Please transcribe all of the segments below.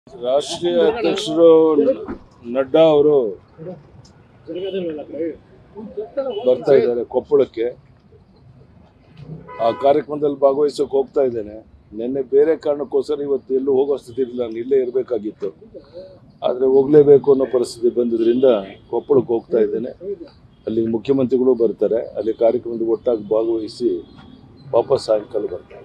ರಾಷ್ಟ್ರೀಯ ಅಧ್ಯಕ್ಷರು ನಡ್ಡಾ ಅವರು ಬರ್ತಾ ಇದ್ದಾರೆ ಕೊಪ್ಪಳಕ್ಕೆ ಆ ಕಾರ್ಯಕ್ರಮದಲ್ಲಿ ಭಾಗವಹಿಸೋಕೆ ಹೋಗ್ತಾ ಇದ್ದೇನೆ ನಿನ್ನೆ ಬೇರೆ ಕಾರಣಕ್ಕೋಸ್ಕರ ಇವತ್ತು ಎಲ್ಲೂ ಹೋಗೋ ಸ್ಥಿತಿ ಇಲ್ಲ ನಾನು ಇಲ್ಲೇ ಇರಬೇಕಾಗಿತ್ತು ಆದರೆ ಹೋಗಲೇಬೇಕು ಅನ್ನೋ ಪರಿಸ್ಥಿತಿ ಬಂದಿದ್ದರಿಂದ ಕೊಪ್ಪಳಕ್ಕೆ ಹೋಗ್ತಾ ಇದ್ದೇನೆ ಅಲ್ಲಿ ಮುಖ್ಯಮಂತ್ರಿಗಳು ಬರ್ತಾರೆ ಅಲ್ಲಿ ಕಾರ್ಯಕ್ರಮದಲ್ಲಿ ಒಟ್ಟಾಗಿ ಭಾಗವಹಿಸಿ ವಾಪಸ್ ಸಾಯಂಕಾಲ ಬರ್ತಾರೆ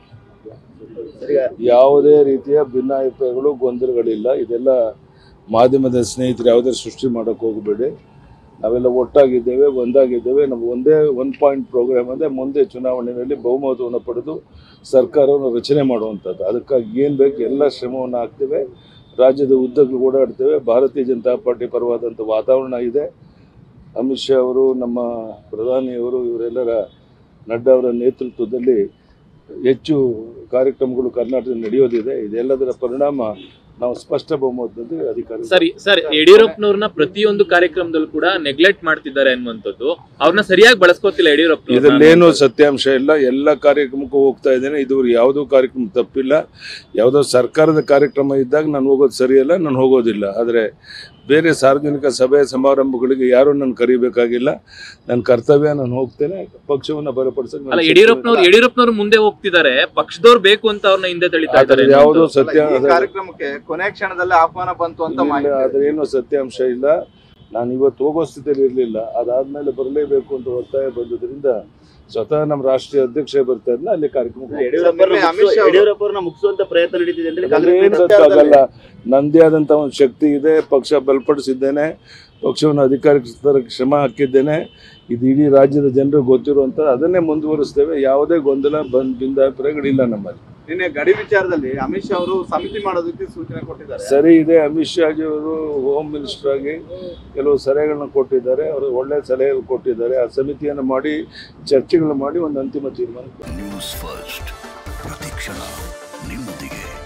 ಯಾವುದೇ ರೀತಿಯ ಭಿನ್ನಾಭಿಪ್ರಾಯಗಳು ಗೊಂದಲಗಳಿಲ್ಲ ಇದೆಲ್ಲ ಮಾಧ್ಯಮದ ಸ್ನೇಹಿತರು ಯಾವುದೇ ಸೃಷ್ಟಿ ಮಾಡೋಕ್ಕೆ ಹೋಗಬೇಡಿ ನಾವೆಲ್ಲ ಒಟ್ಟಾಗಿದ್ದೇವೆ ಒಂದಾಗಿದ್ದೇವೆ ನಮ್ಮ ಒಂದೇ ಒನ್ ಪಾಯಿಂಟ್ ಪ್ರೋಗ್ರಾಮ್ ಅಂದರೆ ಮುಂದೆ ಚುನಾವಣೆಯಲ್ಲಿ ಬಹುಮತವನ್ನು ಪಡೆದು ಸರ್ಕಾರವನ್ನು ರಚನೆ ಮಾಡುವಂಥದ್ದು ಅದಕ್ಕಾಗಿ ಏನು ಬೇಕು ಎಲ್ಲ ಶ್ರಮವನ್ನು ಹಾಕ್ತೇವೆ ರಾಜ್ಯದ ಉದ್ದಕ್ಕೂ ಓಡಾಡ್ತೇವೆ ಭಾರತೀಯ ಜನತಾ ಪಾರ್ಟಿ ಪರವಾದಂಥ ವಾತಾವರಣ ಇದೆ ಅಮಿತ್ ಶಾ ಅವರು ನಮ್ಮ ಪ್ರಧಾನಿಯವರು ಇವರೆಲ್ಲರ ನಡ್ಡಾ ಅವರ ನೇತೃತ್ವದಲ್ಲಿ ಹೆಚ್ಚು ಕಾರ್ಯಕ್ರಮಗಳು ಕರ್ನಾಟಕದಲ್ಲಿ ನಡೆಯೋದಿದೆ ಇದೆಲ್ಲದರ ಪರಿಣಾಮ ನಾವು ಸ್ಪಷ್ಟ ಬಹುಮತದಲ್ಲಿ ಅಧಿಕಾರ ಸರಿ ಸರ್ ಯಡಿಯೂರಪ್ಪನವ್ರನ್ನ ಪ್ರತಿಯೊಂದು ಕಾರ್ಯಕ್ರಮದಲ್ಲೂ ಕೂಡ ನೆಗ್ಲೆಕ್ಟ್ ಮಾಡ್ತಿದ್ದಾರೆ ಅನ್ನುವಂಥದ್ದು ಅವ್ರನ್ನ ಸರಿಯಾಗಿ ಬಳಸ್ಕೋತಿಲ್ಲ ಯಡಿಯೂರಪ್ಪನವ್ರನ್ನ ಇದರಲ್ಲೇನು ಸತ್ಯಾಂಶ ಇಲ್ಲ ಎಲ್ಲ ಕಾರ್ಯಕ್ರಮಕ್ಕೂ ಹೋಗ್ತಾ ಇದ್ದೇನೆ ಇದುವರೆಗೆ ಯಾವುದೋ ಕಾರ್ಯಕ್ರಮ ತಪ್ಪಿಲ್ಲ ಯಾವುದೋ ಸರ್ಕಾರದ ಕಾರ್ಯಕ್ರಮ ಇದ್ದಾಗ ನಾನು ಹೋಗೋದು ಸರಿಯಲ್ಲ ನಾನು ಹೋಗೋದಿಲ್ಲ ಆದರೆ ಬೇರೆ ಸಾರ್ವಜನಿಕ ಸಭೆ ಸಮಾರಂಭಗಳಿಗೆ ಯಾರೂ ನಾನು ಕರಿಬೇಕಾಗಿಲ್ಲ ನನ್ನ ಕರ್ತವ್ಯ ನಾನು ಹೋಗ್ತೇನೆ ಪಕ್ಷವನ್ನು ಬಲಪಡಿಸಕ್ಕೆ ನಾನು ಅಲ್ಲ ಯಡಿಯೂರಪ್ಪನವ್ರು ಯಡಿಯೂರಪ್ಪನವ್ರು ಮುಂದೆ ಹೋಗ್ತಿದ್ದಾರೆ ಪಕ್ಷದವ್ರು ಬೇಕು ಅಂತ ಅವ್ರನ್ನ ಹಿಂದೆ ತಳಿತಾ ಇದ್ದಾರೆ ಅದ್ರಲ್ಲಿ ಯಾವುದೋ ಅನ್ನುವಂಥದ್ದು. ಸತ್ಯ ಈ ಅದ- ಕಾರ್ಯಕ್ರಮಕ್ಕೆ ಕೊನೆ ಕ್ಷಣದಲ್ಲಿ ಆಹ್ವಾನ ಬಂತು ಅಂತ ಇಲ್ಲ, ಮಾಹಿತಿ ಅದ್ರೇನು ಸತ್ಯಾಂಶ ಇಲ್ಲ ನಾನು ಇವತ್ತು ಹೋಗೋ ಸ್ಥಿತಿಯಲ್ಲಿ ಇರಲಿಲ್ಲ ಅದಾದ್ಮೇಲೆ ಬರಲೇಬೇಕು ಅಂತ ಒತ್ತಾಯ ಬಂದದ್ರಿಂದ ಸ್ವತಃ ನಮ್ಮ ರಾಷ್ಟ್ರೀಯ ಅಧ್ಯಕ್ಷ ಬರ್ತಾ ಇದ್ನ ಅಲ್ಲಿ ಕಾರ್ಯಕ್ರಮಕ್ಕೆ ನಿನ್ನೆ ಅಮಿತ್ ಶಾ ಅವರು- ಯಡಿಯೂರಪ್ಪರನ್ನ ಮುಗಿಸುವಂತ ಪ್ರಯತ್ನ ನಡೀತಿದೆ ಅಂದ್ರೆ ಅದೇನು ಗೊತ್ತಾಗಲ್ಲ ನಂದೇ ಆದಂಥ ಒಂದು ಶಕ್ತಿ ಇದೆ ಪಕ್ಷ ಬಲಪಡಿಸಿದ್ದೇನೆ ಪಕ್ಷವನ್ನು ಅಧಿಕಾರಕ್ಕೆ ತರಕ್ಕೆ ಶ್ರಮ ಹಾಕಿದ್ದೇನೆ ಇದು ಇಡೀ ರಾಜ್ಯದ ಜನರಿಗೆ ಗೊತ್ತಿರುವಂಥ ಅದನ್ನೇ ಮುಂದುವರಿಸ್ತೇವೆ ಯಾವುದೇ ಗೊಂದಲ ಬಂದ್ ಭಿನ್ನಾಭಿಪ್ರಾಯಗಳಿಲ್ಲ ನಮ್ಮಲ್ಲಿ ನಿನ್ನೆ ಗಡಿ ವಿಚಾರದಲ್ಲಿ ಅಮಿತ್ ಶಾ ಅವರು ಸಮಿತಿ ಮಾಡೋದಕ್ಕೆ ಸೂಚನೆ ಕೊಟ್ಟಿದ್ದಾರೆ ಸರಿ ಇದೆ ಅಮಿತ್ ಶಾಜಿ ಅವರು ಹೋಮ್ ಮಿನಿಸ್ಟರ್ ಆಗಿ ಕೆಲವು ಸಲಹೆಗಳನ್ನ ಕೊಟ್ಟಿದ್ದಾರೆ ಅವರು ಒಳ್ಳೆಯ ಸಲಹೆಗಳು ಕೊಟ್ಟಿದ್ದಾರೆ ಆ ಸಮಿತಿಯನ್ನು ಮಾಡಿ ಚರ್ಚೆಗಳು ಮಾಡಿ ಒಂದು ಅಂತಿಮ ತೀರ್ಮಾನ ನ್ಯೂಸ್ ಫಸ್ಟ್ ಪ್ರತಿಕ್ಷಣ ನಿಮ್ಮೊಂದಿಗೆ